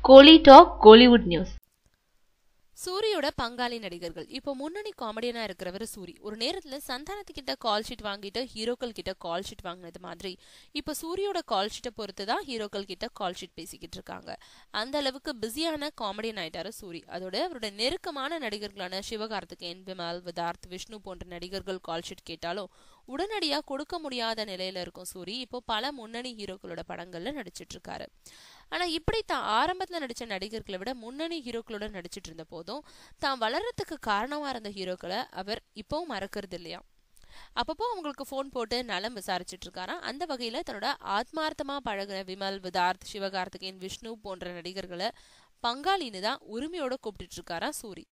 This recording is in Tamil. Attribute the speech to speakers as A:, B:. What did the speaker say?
A: கோலி டாக் கோலிவுட் நியூஸ்
B: சூரியோட பங்காளி நடிகர்கள் இப்போ முன்னணி காமெடியனா இருக்கிறவர் சூரி ஒரு நேரத்துல சந்தானத்துக்கிட்ட கால் ஷீட் வாங்கிட்டு ஹீரோக்கள் கிட்ட கால் ஷீட் வாங்கினது மாதிரி இப்போ சூரியோட கால் ஷீட்டை பொறுத்து தான் ஹீரோக்கள் கிட்ட கால் ஷீட் பேசிக்கிட்டு இருக்காங்க அந்த அளவுக்கு பிஸியான காமெடியன் ஆயிட்டாரு சூரி அதோட அவரோட நெருக்கமான நடிகர்களான சிவகார்த்திகேயன் விமல் விதார்த் விஷ்ணு போன்ற நடிகர்கள் கால் ஷீட் கேட்டாலும் உடனடியா கொடுக்க முடியாத நிலையில இருக்கும் சூரி இப்போ பல முன்னணி ஹீரோக்களோட படங்கள்ல நடிச்சிட்டு இருக்காரு ஆனா இப்படி தான் ஆரம்பத்துல நடிச்ச நடிகர்களை விட முன்னணி ஹீரோக்களோட நடிச்சிட்டு இருந்த போதும் தான் வளர்றதுக்கு காரணமா இருந்த ஹீரோக்களை அவர் இப்பவும் மறக்கிறது இல்லையா அப்பப்போ அவங்களுக்கு ஃபோன் போட்டு நலம் விசாரிச்சுட்டு இருக்காராம் அந்த வகையில தன்னோட ஆத்மார்த்தமா பழகின விமல் விதார்த் சிவகார்த்திகேயன் விஷ்ணு போன்ற நடிகர்களை பங்காளின்னு தான் உரிமையோட கூப்பிட்டுட்டு இருக்காராம் சூரி